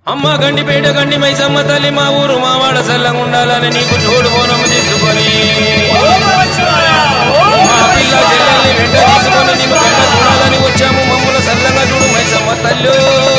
అమ్మ గండిపేట గండి మైసమ్మ తల్లి మా ఊరు మా వాడ సల్లంగా ఉండాలని నీకు తోడు బోనము తీసుకొని మా పిల్ల చెల్లెల్ని వెంట తీసుకొని నీకు వెంట చూడాలని వచ్చాము మమ్మల్ని సల్లంగా చూడు మైసమ్మ తల్లు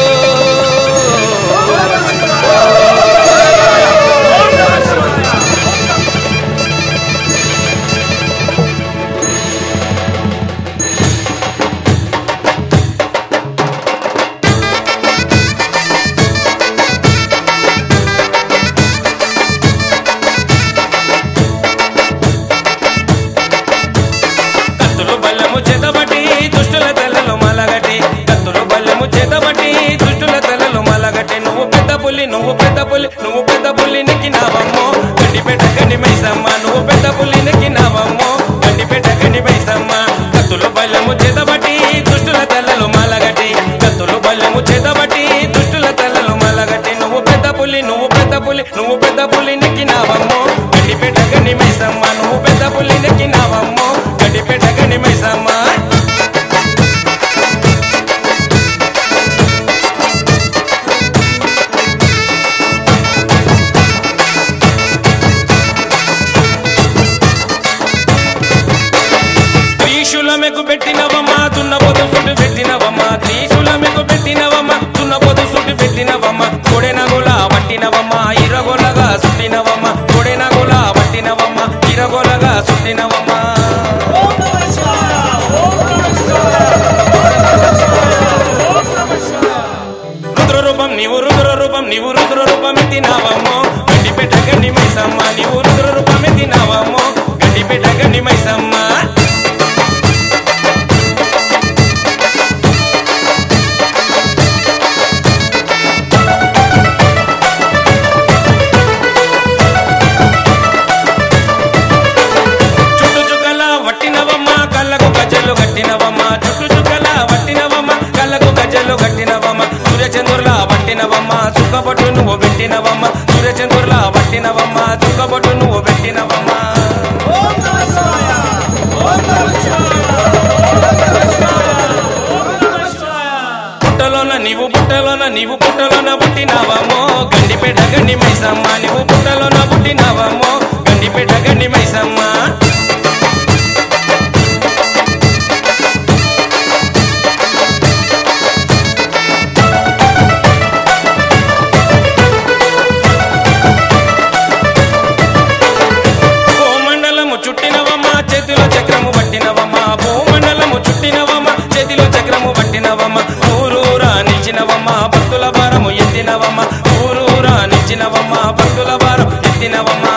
కత్తులు బల్లము చేతబట్టి దుష్టుల తెల్లలు మలగటి కత్తులు బల్లము చేతబట్టి దుష్టుల తెల్లలు మలగటి నువ్వు పెద్ద పుల్లి నువ్వు పెద్ద పుల్లి నువ్వు పెద్ద పుల్లి నెక్కినావమ్మో గండిపేట గండి మైసమ్మ నువ్వు పెద్ద పుల్లి నెక్కినావమ్మో గండిపేట గండి మైసమ్మ కత్తులు బల్లము చేతబట్టి దుష్టుల తెల్లలు మలగటి కత్తులు బల్లము చేతబట్టి దుష్టుల తెల్లలు మలగటి నువ్వు పెద్ద పుల్లి నువ్వు పెద్ద పుల్లి నువ్వు పెద్ద పుల్లి నెక్కినావమ్మో గండిపేట గండి మైసమ్మ నువ్వు పెద్ద పుల్లి నెక్కినావమ్మో గండిపేట గండి మైసమ్మ త్రీశూలమెకు పెట్టినవమ్మా దున్నపోతు సుట్టు పెట్టినవమ్మా త్రీశూలమెకు పెట్టినవమ్మా దున్నపోతు సుట్టు పెట్టినవమ్మా కొడెనగుల పట్టినవమ్మా ఇరగొలగా సుట్టినవమ్మా కొడెనగుల పట్టినవమ్మా ఇరగొలగా సుట్టినవమ్మా రుద్ర రూపం నీవు రుద్ర రూపం నీవు రుద్ర రూపం ఎత్తినావమ్మో గండిపేట గండి మైసమ్మ నీవు రుద్ర రూపం ఎత్తినావమ్మో గండిపేట గండి మైసమ్మ చుట్టు చుక్కల వట్టినవమ్మ కళ్ళకు గజ్జలు కట్టినవమ్మ చుట్టు చుక్కల వట్టినవమ్మ కళ్ళకు గజ్జలు కట్టినవమ్మ సూర్యచంద్రుల వట్టినవమ్మ చుక్కబొట్టు నువ్వు పెట్టినవమ్మ సూర్యచంద్రుల వట్టినవమ్మ చుక్కబొట్టు నువ్వు పెట్టినవమ్మ పుట్టలోన నీవు పుట్టలోన నీవు పుట్టలోన పుట్టినావమ్మో గండిపేట గండి మైసమ్మ నీవు పుట్టలోన పుట్టినావమ్మో గండిపేట గండి మైసమ్మ భూమండలము చుట్టినవమ్మ చేతిలో చక్రము పట్టినవమ్మ భూమండలము చుట్టినవమ్మ చేతిలో చక్రము పట్టినవమ్మ ఊరూరా నిలిచినవమ్మ భక్తుల భారము ఎత్తినవమ్మ ఊరూరా నిలిచినవమ్మ భక్తుల భారం ఎత్తినవమ్మ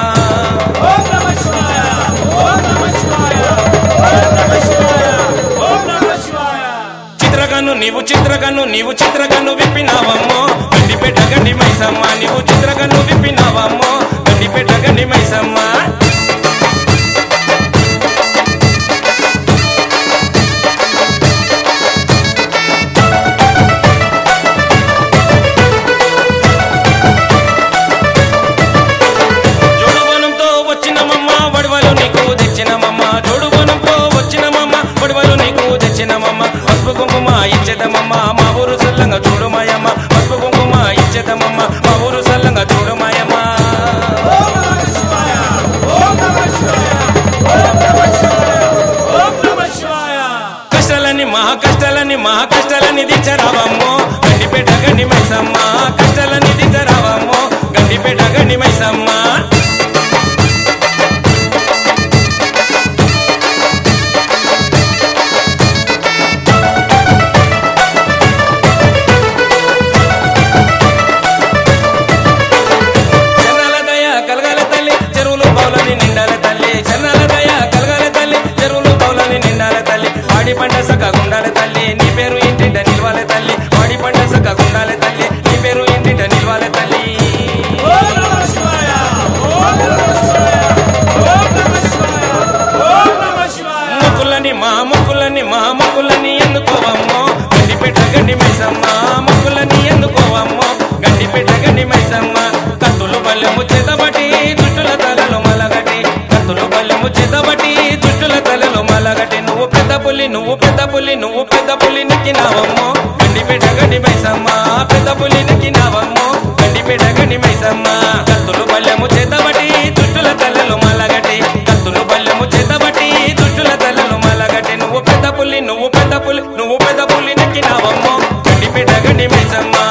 చిత్రకన్ను నీవు చిత్రకన్ను నీవు చిత్రకన్ను విప్పినావమ్మో గండిపేట గండి మైసమ్మ నీవు చిత్రకన్ను విప్పినావమ్మో గండిపేట గండి మైసమ్మ జోడుబోనంతో వచ్చినమమ్మ వడవలు నీకు తెచ్చినమమ్మ జోడుబోనంతో వచ్చినమమ్మ వడవలు నీకు తెచ్చినమమ్మ పసుపు కుంకుమ ఇచ్చేదమమ్మ మా ఊరు సల్లంగా చూడుమాయమ్మ పసుపు కుంకుమ ఇచ్చేదమమ్మ మా ఊరు సల్లంగా చూడుమాయమ్మ కష్టాలని మహా కష్టాలని మహా కష్టాలని దించరావమ్మో గండిపేట గండి మైసమ్మ కష్టాలని దించరావమ్మో గండిపేట గండి మైసమ్మ గని మైసమ్మ కత్తులు బల్లెము చేతబట్టి దుష్టుల తలలు మలగటి కత్తులు బల్లెము చేతబట్టి దుష్టుల తలలు మలగటి నువ్వు పెద్ద పుల్లి నువ్వు పెద్ద పులి నువ్వు పెద్ద పుల్లి నెక్కినావమ్మో గడ్డి బిడ్డ గడ్డి మైసమ్మ